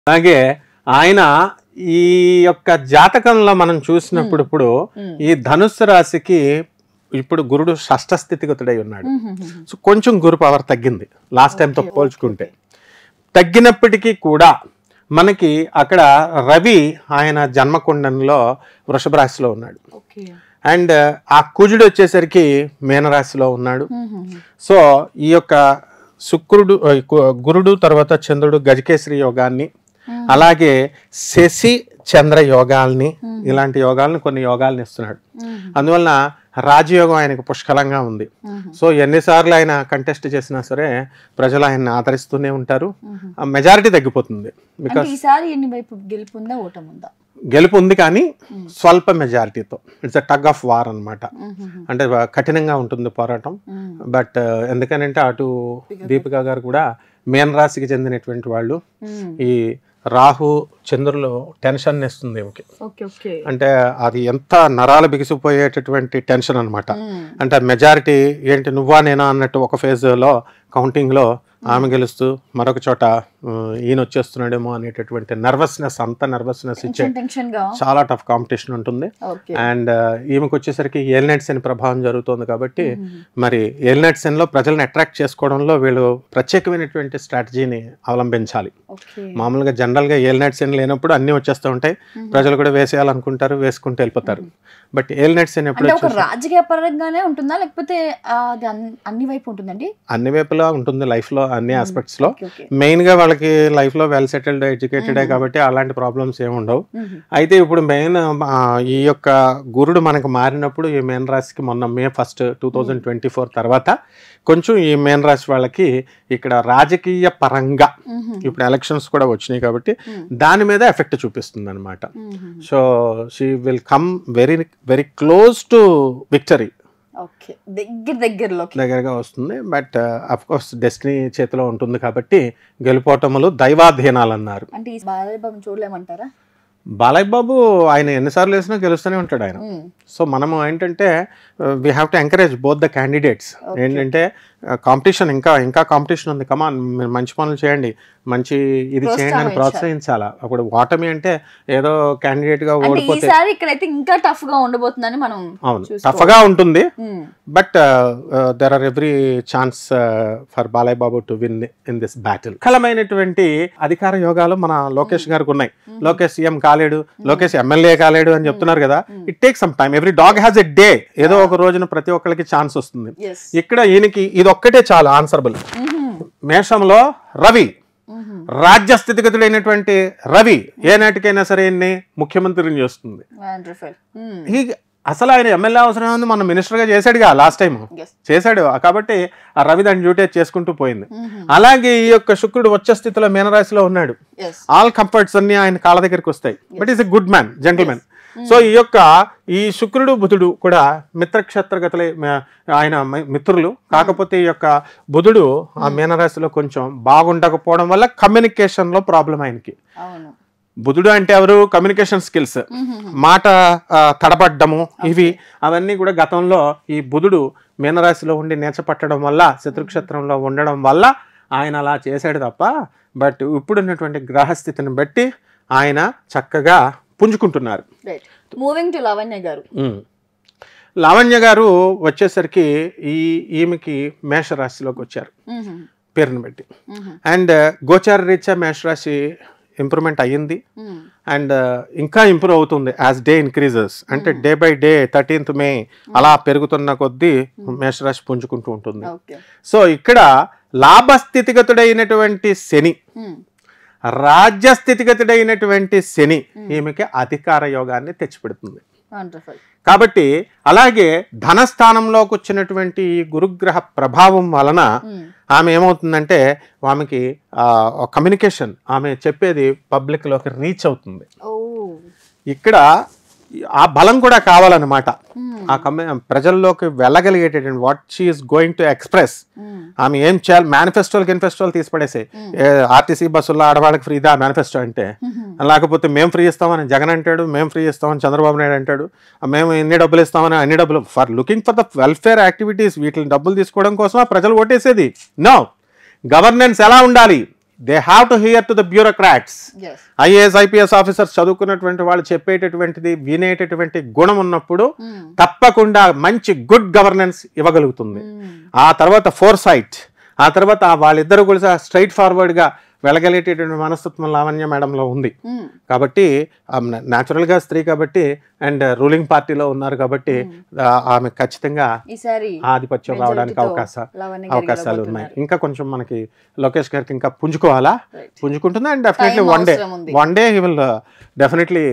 అలాగే ఆయన ఈ యొక్క జాతకంలో మనం చూసినప్పుడు ఇప్పుడు ఈ ధనుస్సు రాశికి ఇప్పుడు గురుడు షష్ఠ స్థితిగతుడై ఉన్నాడు సో కొంచెం గురు పవర్ తగ్గింది లాస్ట్ టైంతో పోల్చుకుంటే తగ్గినప్పటికీ కూడా మనకి అక్కడ రవి ఆయన జన్మకుండంలో వృషభ రాశిలో ఉన్నాడు ఓకే అండ్ ఆ కుజుడు వచ్చేసరికి మీనరాశిలో ఉన్నాడు సో ఈ యొక్క శుక్రుడు ఆ, గు- గురుడు తర్వాత చంద్రుడు గజకేశ్వరి యోగాన్ని అలాగే శశి చంద్ర యోగాల్ని ఇలాంటి యోగాల్ని కొన్ని యోగాల్ని ఇస్తున్నాడు అందువలన రాజయోగం ఆయనకు పుష్కలంగా ఉంది సో ఎన్నిసార్లు ఆయన కంటెస్ట్ చేసినా సరే ప్రజలు ఆయన్ని ఆదరిస్తూనే ఉంటారు ఆ మెజారిటీ తగ్గిపోతుంది బికాస్ అంటే ఈసారి ఎన్ని వైపు గెలుపుందా ఓటముందా గెలుపు ఉంది కానీ స్వల్ప మెజారిటీతో it's a tug of war అన్నమాట అంటే బా- కఠినంగా ఉంటుంది పోరాటం బట్ ఎందుకనంటే అటు దీపిక గారు కూడా మేన్ రాశికి చెందినటువంటి వాళ్ళు ఈ రాహు చంద్రులు టెన్షన్ ఇస్తుంది ఈమెకి ఓకే ఓకే అంటే అది ఎంత నరాలు బిగిసిపోయేటటువంటి టెన్షన్ అన్నమాట అంటే మెజారిటీ ఏంటి నువ్వా నేనా అన్నట్టు ఒక ఫేజ్లో కౌంటింగ్లో ఆమె గెలుస్తూ మరొక చోట ఆ, ఈయన వచ్చేస్తున్నాడేమో అనేటటువంటి నర్వస్నెస్ అంత నర్వస్నెస్ ఇచ్చే టెన్షన్ టెన్షన్ గా చాలా టఫ్ కాంపిటీషన్ ఉంటుంది ఓకే అండ్ ఈమెకు వచ్చేసరికి ఏల్నైట్ సెన్ ప్రభావం జరుగుతుంది కాబట్టి మరి ఏల్నైట్ సెన్లో ప్రజల్ని అట్రాక్ట్ చేసుకోవడంలో వీళ్ళు ప్రత్యేకమైనటువంటి స్ట్రాటజీని అవలంబించాలి ఓకే మామూలుగా జనరల్గా ఏల్నైట్ సెన్ లేనప్పుడు అన్నీ వచ్చేస్తూ ఉంటాయి ప్రజలు కూడా వేసేయాలనుకుంటారు వేసుకుంటూ వెళ్ళిపోతారు బట్ ఏల్నైట్ సెన్ ఎప్పుడు అంటే ఒక వచ్చేసి రాజకీయ పరంగానే ఉంటుందా లేకపోతే ఆ, అది అన్- అన్ని వైపు ఉంటుందండి అన్ని వైపులా ఉంటుంది లైఫ్లో అన్ని ఆస్పెక్ట్స్లో ఓకే ఓకే మెయిన్గా వాళ్ళకి లైఫ్లో వెల్ సెటిల్డ్ ఎడ్యుకేటెడే కాబట్టి అలాంటి ప్రాబ్లమ్స్ ఏమి ఉండవు అయితే ఇప్పుడు మెయిన్ ఈ యొక్క గురుడు మనకు మారినప్పుడు ఈ మేన్ రాశికి మొన్న May first two thousand twenty four తర్వాత కొంచెం ఈ మేన్ రాశి వాళ్ళకి ఇక్కడ రాజకీయ పరంగా ఇప్పుడు ఎలక్షన్స్ కూడా వచ్చినాయి కాబట్టి దాని మీద ఎఫెక్ట్ చూపిస్తుంది అనమాట so she will come very very close to victory okay దగ్గర దగ్గరలోకి దగ్గరగా వస్తుంది బట్ అఫ్ కోర్స్ డెస్టినీ చేతిలో ఉంటుంది కాబట్టి గెలుపోటములు దైవాధీనాలు అన్నారు అంటే ఈ బాలబాబు చూడలేమంటారా బాలయ్య బాబు ఆయన ఎన్నిసార్లు వేసినా గెలుస్తూనే ఉంటాడు ఆయన మ్మ్. సో మనము ఏంటంటే we have to encourage both the candidates ఏంటంటే కాంపిటీషన్ ఇంకా ఇంకా కాంపిటీషన్ ఉంది కమాన్ మీరు మంచి పనులు చేయండి మంచి ఇది చేయండి అని ప్రోత్సహించాలా అప్పుడు ఓటమి అంటే ఏదో candidate గా అంటే ఓడిపోతే ఈసారి ఇక్కడైతే ఇంకా టఫ్ గా ఉండబోతుందని మనం అవును చూసుకోవాలి. టఫ్గా ఉంటుంది మ్మ్. But there are every chance for Balayya Babu to win in this battle కలమైనటువంటి అధికార యోగాలు మన లోకేష్ గారికి ఉన్నాయి లోకేష్ సీఎం కాలేడు లోకేష్ ఎమ్మెల్యే కాలేడు అని చెప్తున్నారు కదా it take some time every dog has a day ఏదో ఒక రోజున ప్రతి ఒక్కరికి ఛాన్స్ వస్తుంది Yes. ఇక్కడ ఈయనకి ఇది ఒక్కటే చాలు ఆన్సరబుల్ మ్మ్. మేషంలో రవి మ్మ్. రాజ్య స్థితిగతుడైనటువంటి రవి ఏ నాటికైనా సరే ఈయన్ని ముఖ్యమంత్రిని చేస్తుంది Wonderful. మ్మ్. ఈ అసలు ఆయన ఎమ్మెల్యే అవసరం ఉంది మన మినిస్టర్గా చేశాడుగా లాస్ట్ టైం Yes. చేశాడు కాబట్టి ఆ రవి దాని డ్యూటీ చేసుకుంటూ పోయింది మ్మ్. అలాగే ఈ యొక్క శుక్రుడు వచ్చే స్థితిలో మీనరాశిలో ఉన్నాడు Yes. ఆల్ కంఫర్ట్స్ అన్ని ఆయన కాళ్ళ దగ్గరికి వస్తాయి but is a good man gentlemen so ఈ యొక్క ఈ శుక్రుడు బుధుడు కూడా మిత్రక్షేత్రగతులే మ- ఆయన మి- మిత్రులు కాకపోతే ఈ యొక్క బుధుడు ఆ మీనరాశిలో కొంచెం బాగుండకపోవడం వల్ల కమ్యూనికేషన్ లో ప్రాబ్లం ఆయనకి అవును బుధుడు అంటే ఎవరు కమ్యూనికేషన్ స్కిల్స్ మాట ఆ, తడబడ్డము ఇవి అవన్నీ కూడా గతంలో ఈ బుధుడు మీనరాశిలో ఉండి నేచపట్టడం వల్ల శత్రుక్షేత్రంలో ఉండడం వల్ల ఆయన అలా చేశాడు తప్ప బట్ ఇప్పుడున్నటువంటి గ్రహస్థితిని బట్టి ఆయన చక్కగా పుంజుకుంటున్నారు right moving to Lavanya garu um. Lavanya గారు వచ్చేసరికి ఈ ఈమెకి మేషరాశిలోకి వచ్చారు మ్మ్. పేరుని బట్టి మ్మ్. అండ్ గోచార రీత్యా మేషరాశి ఇంప్రూవ్మెంట్ అయ్యింది మ్మ్. అండ్ ఇంకా ఇంప్రూవ్ అవుతుంది యాజ్ డే ఇంక్రీజెస్ అంటే day by day thirteenth May అలా పెరుగుతున్న కొద్దీ మేషరాశి పుంజుకుంటూ ఉంటుంది ఓకే సో ఇక్కడ లాభస్థితిగతుడైనటువంటి శని మ్మ్. రాజ్య స్థితిగతుడైనటువంటి శని ఈమెకి అధికార యోగాన్ని తెచ్చిపెడుతుంది వండర్ఫుల్ కాబట్టి అలాగే ధనస్థానంలోకి వచ్చినటువంటి ఈ గురుగ్రహ ప్రభావం వలన ఆమె ఏమవుతుందంటే ఆమెకి కమ్యూనికేషన్ ఆమె చెప్పేది పబ్లిక్లోకి రీచ్ అవుతుంది ఓ ఇక్కడ ఆ బలం కూడా కావాలన్నమాట ఆ కమ్యూ ప్రజల్లోకి వెళ్ళగలిగేటటువంటి what she is going to express ఆమె ఏం చేయాలి మేనిఫెస్టోలు గినిఫెస్టోలు తీసి పడేసి ఆర్టీసీ బస్సుల్లో ఆడవాళ్ళకి ఫ్రీదా మేనిఫెస్టో అంటే లేకపోతే మేము ఫ్రీ ఇస్తామని జగన్ అంటాడు మేము ఫ్రీ ఇస్తామని చంద్రబాబు నాయుడు అంటాడు మేము ఇన్ని డబ్బులు ఇస్తామని అన్ని డబ్బులు for looking for the welfare activities వీటిని డబ్బులు తీసుకోవడం కోసం ప్రజలు ఓటేసేది నో గవర్నెన్స్ ఎలా ఉండాలి they have to hear to the bureaucrats yes IAS IPS officers చదువుకున్నటువంటి వాళ్ళు చెప్పేటటువంటిది వినేటటువంటి గుణం ఉన్నప్పుడు తప్పకుండా మంచి గుడ్ గవర్నెన్స్ ఇవ్వగలుగుతుంది ఆ తర్వాత ఫోర్ సైట్ ఆ తర్వాత వాళ్ళిద్దరు కూడా స్ట్రైట్ ఫార్వర్డ్గా వెళ్ళగలిగేటటువంటి మనస్తత్వం లావణ్య మేడంలో ఉంది కాబట్టి న్యాచురల్గా స్త్రీ కాబట్టి అండ్ రూలింగ్ పార్టీలో ఉన్నారు కాబట్టి ఆ, ఆమె ఖచ్చితంగా ఈసారి ఆధిపత్యం రావడానికి majority తో అవకాశ లావణ్య గారు అవకాశాలు ఉన్నాయి గెలవబోతున్నారు. ఇంకా కొంచెం మనకి లోకేష్ గారికి ఇంకా పుంజుకోవాలా Right. పుంజుకుంటుంది and definitely Time one day అవసరం ఉంది. One day he will definitely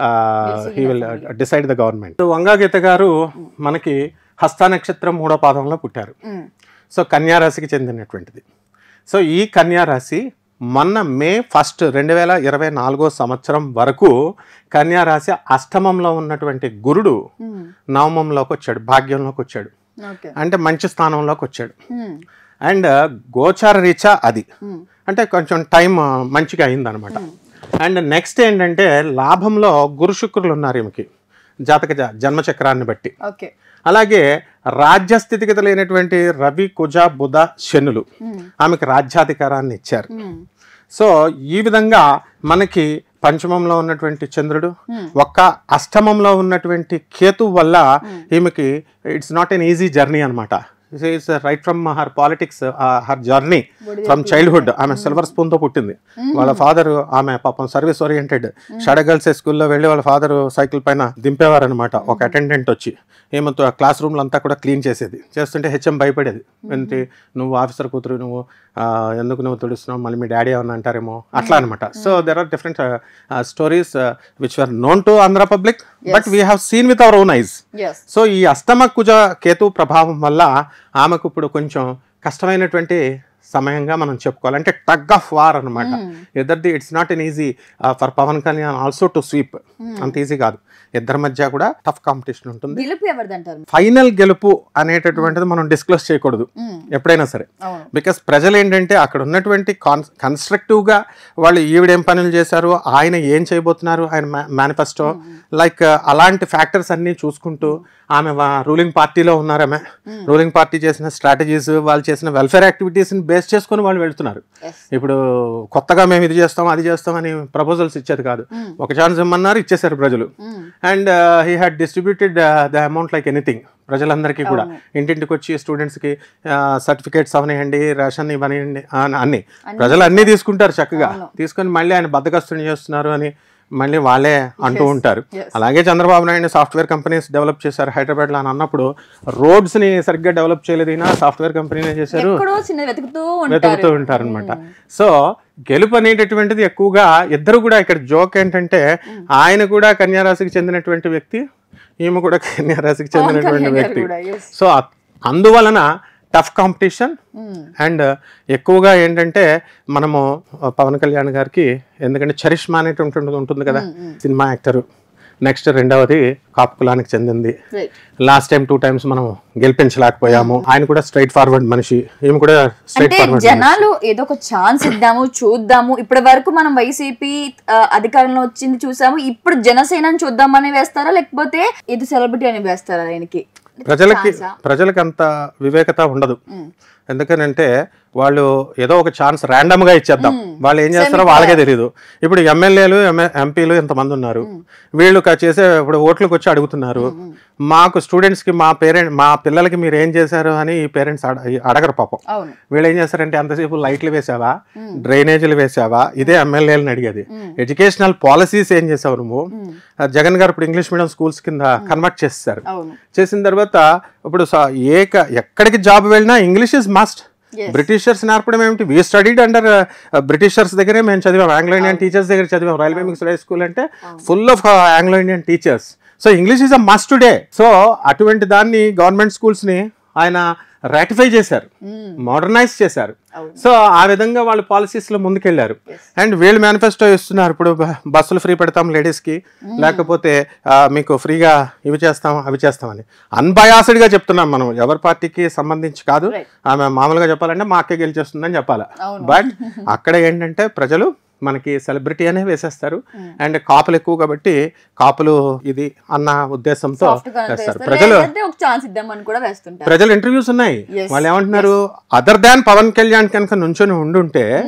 see he will decide the government Vanga Geetha garu మనకి హస్త నక్షత్రం మూడో పాదంలో పుట్టారు Mm. సో కన్యా రాశికి చెందినటువంటిది సో ఈ కన్యా రాశి మొన్న మే ఫస్ట్ రెండు వేల ఇరవై నాలుగో సంవత్సరం వరకు కన్యా రాశి అష్టమంలో ఉన్నటువంటి గురుడు Mm. నవమంలోకి వచ్చాడు భాగ్యంలోకి వచ్చాడు ఓకే అంటే మంచి స్థానంలోకి వచ్చాడు Mm. అండ్ గోచార రీత్యా అది Mm. అంటే కొంచెం టైం మంచిగా అయిందనమాట అండ్ నెక్స్ట్ ఏంటంటే లాభంలో గురు శుక్రులు ఉన్నారు ఈమెకి జాతక జ- జన్మచక్రాన్ని బట్టి ఓకే అలాగే రాజ్య స్థితిగతి లేనటువంటి రవి కుజ బుధ శనులు Mm. ఆమెకి రాజ్యాధికారాన్ని ఇచ్చారు Mm. సో ఈ విధంగా మనకి పంచమంలో ఉన్నటువంటి చంద్రుడు Hmm. ఒక్క అష్టమంలో ఉన్నటువంటి కేతు వల్ల ఈమెకి it's not an easy journey అనమాట it's right from her politics her journey from childhood ఆమె సిల్వర్ స్పూన్తో పుట్టింది వాళ్ళ ఫాదర్ ఆమె పాపం సర్వీస్ ఓరియంటెడ్ షాడ గర్ల్స్ స్కూల్లో వెళ్ళి వాళ్ళ ఫాదర్ సైకిల్ పైన దింపేవారు అనమాట ఒక అటెండెంట్ వచ్చి ఏమంతో ఆ క్లాస్ రూమ్లో అంతా కూడా క్లీన్ చేసేది చేస్తుంటే హెచ్ఎం భయపడేది ఏంటి నువ్వు ఆఫీసర్ కూతురు నువ్వు ఆ, ఎందుకు నువ్వు తుడుస్తున్నావు మళ్ళీ మీ డాడీ ఏమన్నా అంటారేమో అట్లా అనమాట so there are different stories which are known to Andhra public but we have seen with our own eyes yes so ఈ అష్టమ కుజ కేతు ప్రభావం వల్ల ఆమెకు ఇప్పుడు కొంచెం కష్టమైనటువంటి సమయంగా మనం చెప్పుకోవాలి అంటే టగ్ ఆఫ్ వార్ అనమాట ఇద్దరిది it's not an easy for Pavan Kalyan also to sweep అంత ఈజీ కాదు ఇద్దరి మధ్య కూడా టఫ్ కాంపిటీషన్ ఉంటుంది గెలుపు ఎవరిదంటారు ఫైనల్ గెలుపు అనేటటువంటిది మనం డిస్క్లోజ్ చేయకూడదు Mm. ఎప్పుడైనా సరే అవును బికాస్ ప్రజలు ఏంటంటే అక్కడ ఉన్నటువంటి కాన్ కన్స్ట్రక్టివ్గా వాళ్ళు ఈవిడేం పనులు చేశారు ఆయన ఏం చేయబోతున్నారు ఆయన మేనిఫెస్టో లైక్ అలాంటి ఫ్యాక్టర్స్ అన్నీ చూసుకుంటూ ఆమె రూలింగ్ పార్టీలో ఉన్నారు ఆమె రూలింగ్ పార్టీ చేసిన స్ట్రాటజీస్ వాళ్ళు చేసిన వెల్ఫేర్ యాక్టివిటీస్ని బేస్ చేసుకొని వాళ్ళు వెళ్తున్నారు ఎస్ ఇప్పుడు కొత్తగా మేము ఇది చేస్తాం అది చేస్తాం అని ప్రపోజల్స్ ఇచ్చేది కాదు ఒక ఛాన్స్ ఇమ్మన్నారు ఇచ్చేసారు ప్రజలు and he had distributed the amount like anything ప్రజలందరికీ కూడా ఇంటింటికి వచ్చి స్టూడెంట్స్కి సర్టిఫికేట్స్ అవనివ్వండి రేషన్ ఇవ్వనివ్వండి ఆ, అన్ని ప్రజలు అన్నీ తీసుకుంటారు చక్కగా తీసుకొని మళ్ళీ ఆయన బద్దకస్తుని చేస్తున్నారు అని మళ్ళీ వాళ్ళే అంటూ ఉంటారు Yes. అలాగే Chandrababu Naidu software companies develop చేశారు హైదరాబాద్లో అని అన్నప్పుడు రోడ్స్ని సరిగ్గా డెవలప్ చేయలేదు ఈయన సాఫ్ట్వేర్ కంపెనీనే చేశారు ఎక్కడో చిన్న వెతుకుతూ వెతుకుతూ ఉంటారు ఉంటారు అనమాట సో గెలుపు అనేటటువంటిది ఎక్కువగా ఇద్దరు కూడా ఇక్కడ జోక్ ఏంటంటే ఆయన కూడా కన్యారాశికి చెందినటువంటి వ్యక్తి ఈమె కూడా కన్యారాశికి చెందినటువంటి కళ్యాణ్ గారు వ్యక్తి కూడా, yes. సో అ- అందువలన టఫ్ కాంపిటీషన్ Mm. అండ్ ఎక్కువగా ఏంటంటే మనము పవన్ కళ్యాణ్ గారికి ఎందుకంటే చరిష్మా అనేటువంటి ఉంటుంది కదా సినిమా యాక్టర్ నెక్స్ట్ రెండవది కాపు కులానికి చెందింది Right. Last time two times మనం గెలిపించలేకపోయాము ఆయన కూడా స్ట్రైట్ ఫార్వర్డ్ మనిషి ఈమె కూడా స్ట్రైట్ అంటే ఫార్వర్డ్ జనాలు ఏదో ఒక ఛాన్స్ ఇద్దాము చూద్దాము ఇప్పటి వరకు మనం వైసీపీ ఆ, అధికారంలో వచ్చింది చూసాము ఇప్పుడు జనసేనని చూద్దామని వేస్తారా లేకపోతే ఇది సెలబ్రిటీ అని వేస్తారా ఆయనకి ప్రజలకి ఛాన్సా? ప్రజలకి అంత వివేకత ఉండదు ఎందుకనంటే వాళ్ళు ఏదో ఒక ఛాన్స్ ర్యాండమ్ గా ఇచ్చేద్దాం వాళ్ళు ఏం చేస్తారో వాళ్ళకే తెలియదు ఇప్పుడు ఎమ్మెల్యేలు ఎంపీలు ఇంతమంది ఉన్నారు వీళ్ళు క- చేసే ఇప్పుడు ఓట్లకు వచ్చి అడుగుతున్నారు మాకు స్టూడెంట్స్ కి మా పేరెంట్ మా పిల్లలకి మీరు ఏం చేశారు అని ఈ పేరెంట్స్ అడగరు పాపం అవును వీళ్ళు ఏం చేస్తారంటే అంతసేపు లైట్లు వేసావా డ్రైనేజీలు వేసావా ఇదే ఎమ్మెల్యేలను అడిగేది ఎడ్యుకేషనల్ పాలసీస్ ఏం చేసావు నువ్వు ఆ, జగన్ గారు ఇప్పుడు ఇంగ్లీష్ మీడియం స్కూల్స్ కింద కన్వర్ట్ చేస్తారు అవును చేసిన తర్వాత ఇప్పుడు స- ఏక ఎక్కడికి జాబ్ వెళ్ళినా English is must Yes. Britishers నేర్పడం ఏమిటి వీ స్టడీడ్ అండర్ బ్రిటిషర్స్ దగ్గరే మేము చదివాం ఆంగ్లో ఇండియన్ టీచర్స్ దగ్గర చదివాం రైల్వే మిక్స్ హై స్కూల్ అంటే full of Anglo Indian teachers so English is a must day so అటువంటి దాన్ని గవర్నమెంట్ స్కూల్స్ని ఆయన రాటిఫై చేశారు మోడర్నైజ్ చేశారు అవును. సో ఆ విధంగా వాళ్ళు పాలసీస్లో ముందుకెళ్లారు అండ్ వీళ్ళు మేనిఫెస్టో ఇస్తున్నారు ఇప్పుడు బ- బస్సులు ఫ్రీ పెడతాం లేడీస్కి లేకపోతే ఆ, మీకు ఫ్రీగా ఇవి చేస్తాం అవి చేస్తామని అన్బయాస్డ్గా చెప్తున్నాం మనం ఎవరి పార్టీకి సంబంధించి కాదు Right. ఆమె మామూలుగా చెప్పాలంటే మా అక్కే గెలిచేస్తుందని చెప్పాలా అవును. బట్ అక్కడ ఏంటంటే ప్రజలు మనకి సెలబ్రిటీ అనే వేసేస్తారు అండ్ కాపులు ఎక్కువ కాబట్టి కాపులు ఇది అన్న ఉద్దేశంతో సాఫ్ట్ గా వేస్తారు వేస్తారు ప్రజలు లేదంటే ఒక ఛాన్స్ ఇద్దామని కూడా వేస్తుంటారు ప్రజలు ఇంటర్వ్యూస్ ఉన్నాయి Yes. వాళ్ళు ఏమంటున్నారు అదర్ దాన్ పవన్ కళ్యాణ్ కనుక నుంచొని ఉండుంటే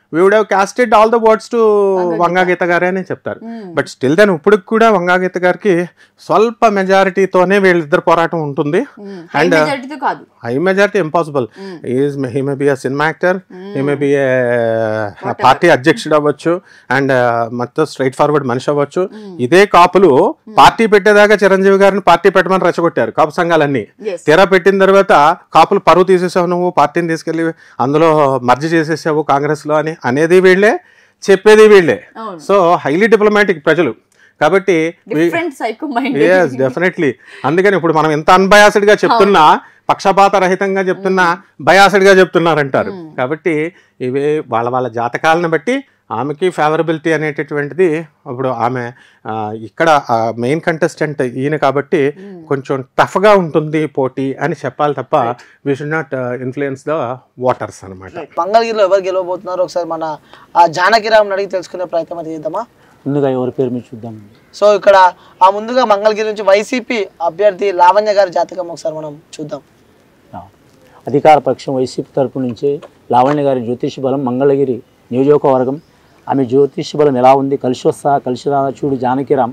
we would have casted all the words to Vanga Geetha గారే అని చెప్తారు బట్ స్టిల్ దెన్ ఇప్పుడు కూడా వంగాగీత గారికి స్వల్ప మెజారిటీతోనే వీళ్ళిద్దరు పోరాటం ఉంటుంది అండ్ మెజారిటీతో కాదు high majority impossible is he may be a cinema actor he may be party అధ్యక్షుడు అవ్వచ్చు అండ్ మొత్తం స్ట్రైట్ ఫార్వర్డ్ మనిషి అవ్వచ్చు ఇదే కాపులు పార్టీ పెట్టేదాకా చిరంజీవి గారిని పార్టీ పెట్టమని రెచ్చగొట్టారు కాపు సంఘాలన్నీ Yes. తీరా పెట్టిన తర్వాత కాపులు పరువు తీసేసావు నువ్వు పార్టీని తీసుకెళ్లి అందులో మర్జీ చేసేసావు కాంగ్రెస్ లో అని అనేది వీళ్ళే చెప్పేది వీళ్ళే అవును. సో హైలీ డిప్లొమాటిక్ ప్రజలు కాబట్టి వీ- different psycho mind yes definitely అందుకని ఇప్పుడు మనం ఎంత అన్బయాస్డ్ గా చెప్తున్నా పక్షపాత రహితంగా చెప్తున్నా బయాస్డ్ గా చెప్తున్నారంటారు కాబట్టి ఇవి వాళ్ళ వాళ్ళ జాతకాలను బట్టి ఆమెకి ఫేవరబిలిటీ అనేటటువంటిది ఇప్పుడు ఆమె ఆ, ఇక్కడ మెయిన్ కంటెస్టెంట్ ఈయన కాబట్టి కొంచెం టఫ్గా ఉంటుంది పోటీ అని చెప్పాలి తప్ప we should not influence the waters అనమాట మంగళగిరిలో ఎవరు గెలవబోతున్నారో ఒకసారి మన ఆ జానకిరామ్ అడిగి తెలుసుకునే ప్రయత్నం అయితే చేద్దామా ముందుగా ఎవరి పేరు మీద చూద్దాం సో ఇక్కడ ఆ ముందుగా మంగళగిరి నుంచి వైసీపీ అభ్యర్థి లావణ్య గారి జాతకం ఒకసారి మనం చూద్దాం ఆ. అధికార పక్షం వైసీపీ తరపు నుంచి లావణ్య గారి జ్యోతిష బలం మంగళగిరి నియోజకవర్గం ఆమె జ్యోతిష బలం ఎలా ఉంది కలిసి వస్తా కలిసి రాదా చూడు జానకిరామ్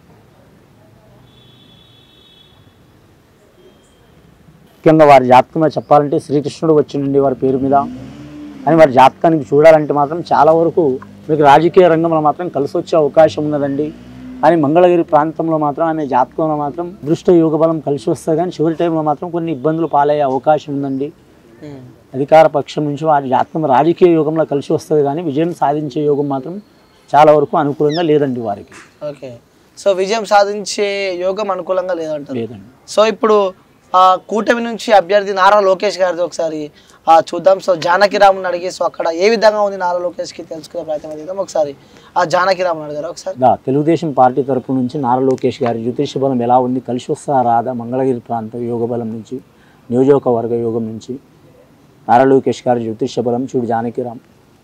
ముఖ్యంగా వారి జాతకంలో చెప్పాలంటే శ్రీకృష్ణుడు వచ్చిండండి వారి పేరు మీద అని వారి జాతకానికి చూడాలంటే మాత్రం చాలా వరకు మీకు రాజకీయ రంగంలో మాత్రం కలిసి వచ్చే అవకాశం ఉన్నదండి కానీ మంగళగిరి ప్రాంతంలో మాత్రం ఆమె జాతకంలో మాత్రం దృష్ట యోగ బలం కలిసి వస్తుంది కానీ చివరి టైంలో మాత్రం కొన్ని ఇబ్బందులు పాలయ్యే అవకాశం ఉందండి అధికార పక్షం నుంచి వారి జాతకం రాజకీయ యోగంలో కలిసి వస్తుంది కానీ విజయం సాధించే యోగం మాత్రం చాలా వరకు అనుకూలంగా లేదండి వారికి ఓకే సో విజయం సాధించే యోగం అనుకూలంగా లేదంటారు లేదండి సో ఇప్పుడు ఆ కూటమి నుంచి అభ్యర్థి నారా లోకేష్ గారిది ఒకసారి ఆ చూద్దాం సో జానకిరామ్ని అడిగి సో అక్కడ ఏ విధంగా ఉంది నారా లోకేష్కి తెలుసుకునే ప్రయత్నం చేద్దాం ఒకసారి ఆ జానకిరామ్ని అడిగారు ఒకసారి దా తెలుగుదేశం పార్టీ తరపు నుంచి నారా లోకేష్ గారి జ్యోతిష బలం ఎలా ఉంది కలిసి వస్తా రాదా మంగళగిరి ప్రాంత యోగ బలం నుంచి నియోజకవర్గ యోగం నుంచి నారా లోకేష్ గారి జ్యోతిష బలం చూడు జానకిరామ్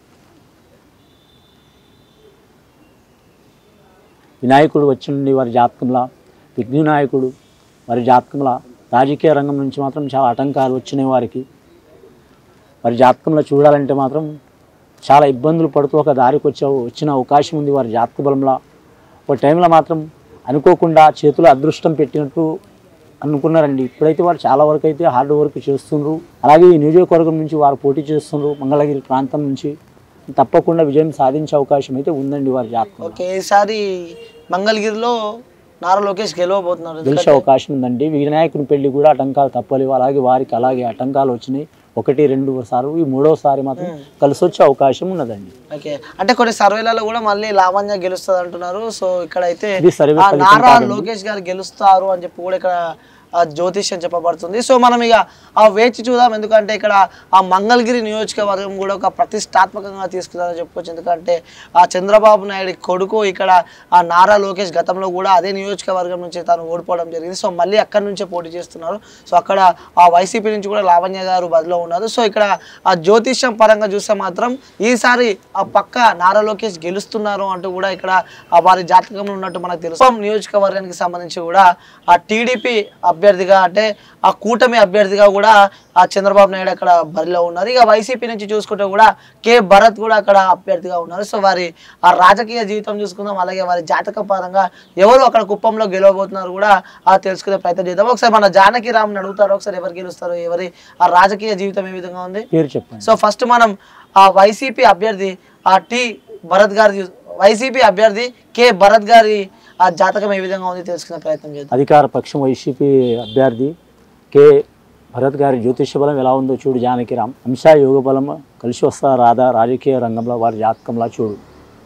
వినాయకుడు వచ్చిండి వారి జాతకంలో విఘ్న వినాయకుడు వారి జాతకంలో రాజకీయ రంగం నుంచి మాత్రం చాలా ఆటంకాలు వచ్చినాయి వారికి వారి జాతకంలో చూడాలంటే మాత్రం చాలా ఇబ్బందులు పడుతూ ఒక దారికి వచ్చే వచ్చిన అవకాశం ఉంది వారి జాతక బలంలో ఒక టైంలో మాత్రం అనుకోకుండా చేతులు అదృష్టం పెట్టినట్టు అనుకున్నారండి ఇప్పుడైతే వారు చాలా వరకు అయితే హార్డ్ వర్క్ చేస్తుండ్రు అలాగే ఈ నియోజకవర్గం నుంచి వారు పోటీ చేస్తుండ్రు మంగళగిరి ప్రాంతం నుంచి తప్పకుండా విజయం సాధించే అవకాశం అయితే ఉందండి వారి జాతకం ఓకే ఈసారి మంగళగిరిలో నారా లోకేష్ గెలవబోతున్నారు గెలిచే అవకాశం ఉందండి వినాయకుని పెళ్లి కూడా ఆటంకాలు తప్పలేవు అలాగే వారికి అలాగే ఆటంకాలు వచ్చినాయి ఒకటి రెండు సార్లు ఈ మూడోసారి మాత్రం కలిసి వచ్చే అవకాశం ఉన్నదండి ఓకే అంటే కొన్ని సర్వేలలో కూడా మళ్ళీ లావణ్య గెలుస్తుంది అంటున్నారు సో ఇక్కడ అయితే ఇది సర్వే ఆ ఫలితం నారా కాదండి. లోకేష్ గారు గెలుస్తారు అని చెప్పి కూడా ఇక్కడ ఆ జ్యోతిష్యం చెప్పబడుతుంది సో మనం ఇక ఆ వేచి చూద్దాం ఎందుకంటే ఇక్కడ ఆ మంగళగిరి నియోజకవర్గం కూడా ఒక ప్రతిష్టాత్మకంగా తీసుకుందని చెప్పుకోవచ్చు ఎందుకంటే ఆ చంద్రబాబు నాయుడు కొడుకు ఇక్కడ ఆ నారా లోకేష్ గతంలో కూడా అదే నియోజకవర్గం నుంచి తాను ఓడిపోవడం జరిగింది సో మళ్ళీ అక్కడి నుంచే పోటీ చేస్తున్నారు సో అక్కడ ఆ వైసీపీ నుంచి కూడా లావణ్య గారు బదిలో ఉన్నారు సో ఇక్కడ ఆ జ్యోతిష్యం పరంగా చూస్తే మాత్రం ఈసారి ఆ పక్క నారా లోకేష్ గెలుస్తున్నారు అంటూ కూడా ఇక్కడ ఆ వారి జాతకంలో ఉన్నట్టు మనకు తెలుసు ఖమ్మం నియోజకవర్గానికి సంబంధించి కూడా ఆ టీడీపీ అభ్యర్థిగా అంటే ఆ కూటమి అభ్యర్థిగా కూడా ఆ చంద్రబాబు నాయుడు అక్కడ బరిలో ఉన్నారు ఇక వైసీపీ నుంచి చూసుకుంటే కూడా కే భరత్ కూడా అక్కడ అభ్యర్థిగా ఉన్నారు సో వారి ఆ రాజకీయ జీవితం చూసుకుందాం అలాగే వారి జాతక పరంగా ఎవరు అక్కడ కుప్పంలో గెలవబోతున్నారు కూడా ఆ తెలుసుకునే ప్రయత్నం చేద్దాం ఒకసారి మన జానకి రామ్ని అడుగుతారు ఒకసారి ఎవరు గెలుస్తారు ఎవరి ఆ రాజకీయ జీవితం ఏ విధంగా ఉంది పేరు చెప్పండి సో ఫస్ట్ మనం ఆ వైసీపీ అభ్యర్థి ఆ టి భరత్ గారి చూ- వైసీపీ అభ్యర్థి కే భరత్ గారి ఆ జాతకం ఏ విధంగా ఉంది తెలుసుకునే ప్రయత్నం చేద్దాం అధికార పక్షం వైసీపీ అభ్యర్థి కె భరత్ గారి జ్యోతిష బలం ఎలా ఉందో చూడు జానకిరామ్ అంశ యోగ బలం కలిసి వస్తా రాదా రాజకీయ రంగంలో వారి జాతకంలో చూడు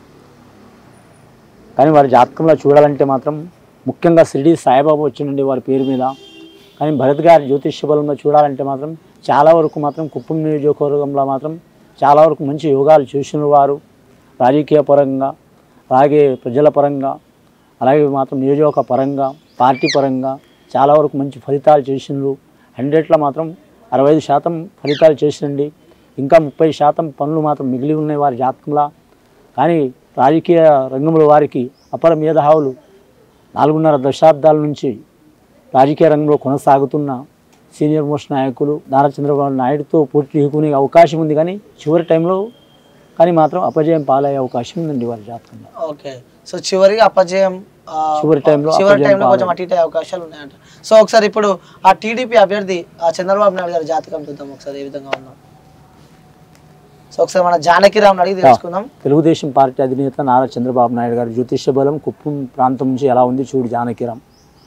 కానీ వారి జాతకంలో చూడాలంటే మాత్రం ముఖ్యంగా షిరిడి సాయిబాబా వచ్చిండండి వారి పేరు మీద కానీ భరత్ గారి జ్యోతిష బలంలో చూడాలంటే మాత్రం చాలా వరకు మాత్రం కుప్పం నియోజకవర్గంలో మాత్రం చాలా వరకు మంచి యోగాలు చూసిన వారు రాజకీయ పరంగా అలాగే ప్రజల పరంగా అలాగే మాత్రం నియోజక పరంగా పార్టీ పరంగా చాలా వరకు మంచి ఫలితాలు చేసిండ్రు హండ్రెడ్లో మాత్రం అరవై ఐదు శాతం ఫలితాలు చేసిండి ఇంకా ముప్పై శాతం పనులు మాత్రం మిగిలి ఉన్నాయి వారి జాతకంలో కానీ రాజకీయ రంగంలో వారికి అపర మేధావులు నాలుగున్నర దశాబ్దాల నుంచి రాజకీయ రంగంలో కొనసాగుతున్న సీనియర్ మోస్ట్ నాయకులు నారా చంద్రబాబు నాయుడుతో పోటీ ఢీకునే అవకాశం ఉంది కానీ చివరి టైంలో కానీ మాత్రం అపజయం పాలయ్యే అవకాశం ఉందండి వారి జాతకంలో ఓకే సో చివరికి అపజయం ఆ, చివరి టైంలో చివరి అపజయం టైంలో కొంచెం పాలయ్యే. అటు ఇటు అయ్యే అవకాశాలు ఉన్నాయంట సో ఒకసారి ఇప్పుడు ఆ టీడీపీ అభ్యర్థి ఆ చంద్రబాబు నాయుడు గారి జాతకం చూద్దాం ఒకసారి ఏ విధంగా ఉందాం సో ఒకసారి మన జానకిరామ్ అడిగి తెలుసుకుందాం తెలుగుదేశం పార్టీ అధినేత నారా చంద్రబాబు నాయుడు గారి జ్యోతిష్య బలం కుప్పం ప్రాంతం నుంచి ఎలా ఉంది చూడు జానకిరామ్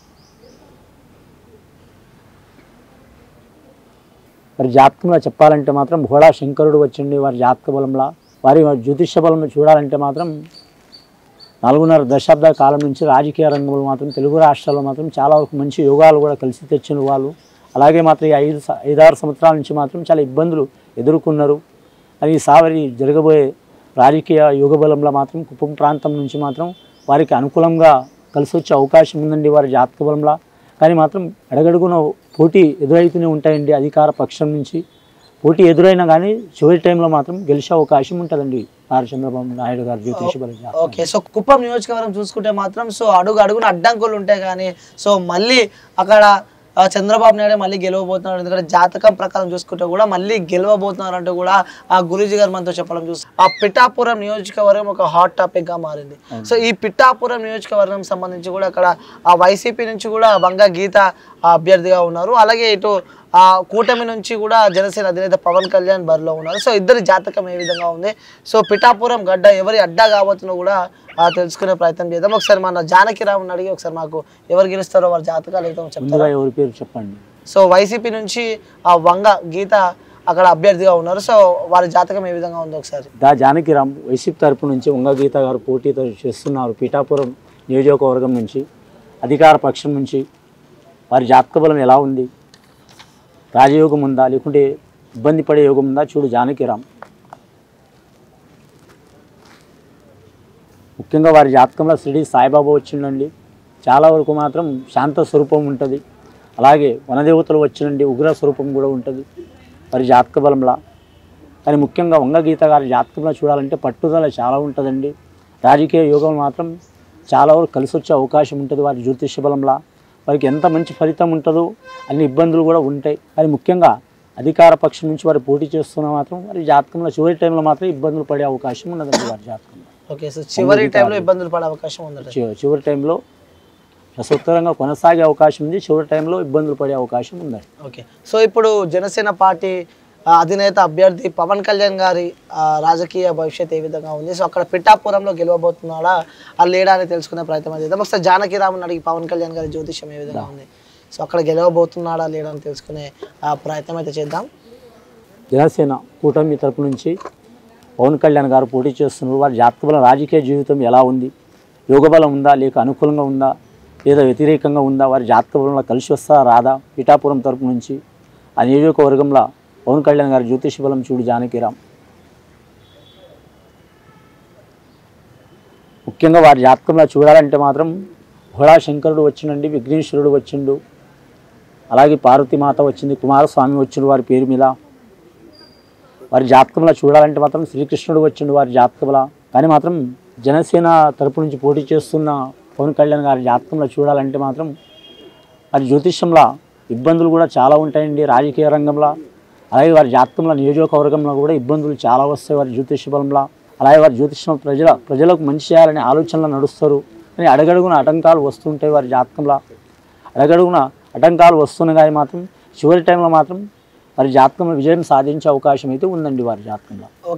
మరి జాతకంలో చెప్పాలంటే మాత్రం భోళా శంకరుడు వచ్చిండి వారి జాతక బలంలా వారి వారి జ్యోతిష్య బలం చూడాలంటే మాత్రం నాలుగున్నర దశాబ్దాల కాలం నుంచి రాజకీయ రంగంలో మాత్రం తెలుగు రాష్ట్రాల్లో మాత్రం చాలా వరకు మంచి యోగాలు కూడా కలిసి తెచ్చిన వాళ్ళు అలాగే మాత్రం ఈ ఐదు స- ఐదారు సంవత్సరాల నుంచి మాత్రం చాలా ఇబ్బందులు ఎదుర్కొన్నారు అని సావరి జరగబోయే రాజకీయ యుగ బలంలో మాత్రం కుప్పం ప్రాంతం నుంచి మాత్రం వారికి అనుకూలంగా కలిసి వచ్చే అవకాశం ఉందండి వారి జాతక బలంలో కానీ మాత్రం అడగడుగున పోటీ ఎదురైతూనే ఉంటాయండి అధికార పక్షం నుంచి పోటీ ఎదురైనా కానీ చివరి టైంలో మాత్రం గెలిచే అవకాశం ఉంటుందండి నారా చంద్రబాబు నాయుడు గారు జ్యోతిష బలం జాతకం. ఓకే సో కుప్పం నియోజకవర్గం చూసుకుంటే మాత్రం సో అడుగు అడుగున అడ్డంకులు ఉంటాయి కానీ సో మళ్ళీ అక్కడ ఆ, చంద్రబాబు నాయుడు మళ్ళీ గెలవబోతున్నారు ఎందుకంటే జాతకం ప్రకారం చూసుకుంటే కూడా మళ్ళీ గెలవబోతున్నారు అంటూ కూడా ఆ గురూజీ గారు మనతో చెప్పడం చూసి ఆ పిఠాపురం నియోజకవర్గం ఒక హాట్ టాపిక్ గా మారింది సో ఈ పిఠాపురం నియోజకవర్గం సంబంధించి కూడా అక్కడ ఆ వైసీపీ నుంచి కూడా వంగ గీత ఆ అభ్యర్థిగా ఉన్నారు అలాగే ఇటు ఆ కూటమి నుంచి కూడా జనసేన అధినేత పవన్ కళ్యాణ్ బరిలో ఉన్నారు సో ఇద్దరి జాతకం ఏ విధంగా ఉంది సో పిఠాపురం గడ్డ ఎవరి అడ్డా కాబోతుందో కూడా ఆ, తెలుసుకునే ప్రయత్నం చేద్దాం ఒకసారి మన జానకి రాముని అడిగి ఒకసారి మాకు ఎవరు గెలుస్తారో వారి జాతకాలు ఏదో చెప్తారా ముందుగా ఎవరి పేరు చెప్పండి సో వైసీపీ నుంచి ఆ వంగ గీత అక్కడ అభ్యర్థిగా ఉన్నారు సో వారి జాతకం ఏ విధంగా ఉందో ఒకసారి దా జానకిరామ్ వైసీపీ తరపు నుంచి వంగ గీత గారు పోటీతో చేస్తున్నారు పీఠాపురం నియోజకవర్గం నుంచి అధికార పక్షం నుంచి వారి జాతక బలం ఎలా ఉంది రాజయోగం ఉందా లేకుంటే ఇబ్బంది పడే యోగం ఉందా చూడు జానకిరామ్ ముఖ్యంగా వారి జాతకంలో షిరిడి సాయిబాబా వచ్చిండండి చాలా వరకు మాత్రం శాంత స్వరూపం ఉంటుంది అలాగే వనదేవతలు వచ్చినండి ఉగ్ర స్వరూపం కూడా ఉంటుంది వారి జాతక బలంలా కానీ ముఖ్యంగా వంగగీత గారి జాతకంలో చూడాలంటే పట్టుదల చాలా ఉంటుందండి రాజకీయ యోగం మాత్రం చాలా వరకు కలిసి వచ్చే అవకాశం ఉంటుంది వారి జ్యోతిష బలంలా వారికి ఎంత మంచి ఫలితం ఉంటుందో అన్ని ఇబ్బందులు కూడా ఉంటాయి కానీ ముఖ్యంగా అధికార పక్షం నుంచి వారు పోటీ చేస్తున్న మాత్రం వారి జాతకంలో చివరి టైంలో మాత్రం ఇబ్బందులు పడే అవకాశం ఉన్నదండి వారి జాతకంలో ఓకే సో చివరి టైంలో ఇబ్బందులు పడే అవకాశం ఉందట చి- చివరి టైంలో ప్రసక్తంగా కొనసాగే అవకాశం ఉంది చివరి టైంలో ఇబ్బందులు పడే అవకాశం ఉందండి ఓకే సో ఇప్పుడు జనసేన పార్టీ ఆ, అధినేత అభ్యర్థి పవన్ కళ్యాణ్ గారి ఆ, రాజకీయ భవిష్యత్ ఏ విధంగా ఉంది సో అక్కడ పిఠాపురంలో గెలవబోతున్నాడా ఆ లేడా అని తెలుసుకునే ప్రయత్నం చేద్దాం ఒకసారి జానకి రామన్ అడిగి పవన్ కళ్యాణ్ గారి జ్యోతిష్యం ఏ విధంగా ఉంది సో అక్కడ గెలవబోతున్నాడా లేడా అని తెలుసుకునే ఆ, ప్రయత్నం అయితే చేద్దాం జనసేన కూటమి తరపు నుంచి పవన్ కళ్యాణ్ గారు పోటీ చేస్తున్నారు వారి జాతక బలం రాజకీయ జీవితం ఎలా ఉంది యోగ బలం ఉందా లేక అనుకూలంగా ఉందా లేదా వ్యతిరేకంగా ఉందా వారి జాతక బలంలో కలిసి వస్తా రాదా పిఠాపురం తరపు నుంచి ఆ నియోజకవర్గంలో పవన్ కళ్యాణ్ గారి జ్యోతిష బలం చూడు జానకిరామ్ ముఖ్యంగా వారి జాతకంలో చూడాలంటే మాత్రం హోళా శంకరుడు వచ్చిండండి విఘ్నేశ్వరుడు వచ్చిండు అలాగే పార్వతీమాత వచ్చింది కుమారస్వామి వచ్చిండు వారి పేరు మీద వారి జాతకంలో చూడాలంటే మాత్రం శ్రీకృష్ణుడు వచ్చిండు వారి జాతకంలో కానీ మాత్రం జనసేన తరపు నుంచి పోటీ చేస్తున్న పవన్ కళ్యాణ్ గారి జాతకంలో చూడాలంటే మాత్రం వారి జ్యోతిష్యంలో ఇబ్బందులు కూడా చాలా ఉంటాయండి రాజకీయ రంగంలో అలాగే వారి జాతకంలో నియోజకవర్గంలో కూడా ఇబ్బందులు చాలా వస్తాయి వారి జ్యోతిష బలంలో అలాగే వారి జ్యోతిష్యం ప్రజల ప్రజలకు మంచి చేయాలనే ఆలోచనలు నడుస్తారు కానీ అడగడుగున ఆటంకాలు వస్తుంటాయి వారి జాతకంలో అడగడుగున ఆటంకాలు వస్తున్నాయి కానీ మాత్రం చివరి టైంలో మాత్రం వారి జాతకంలో విజయం సాధించే అవకాశం అయితే ఉందండి వారి జాతకంలో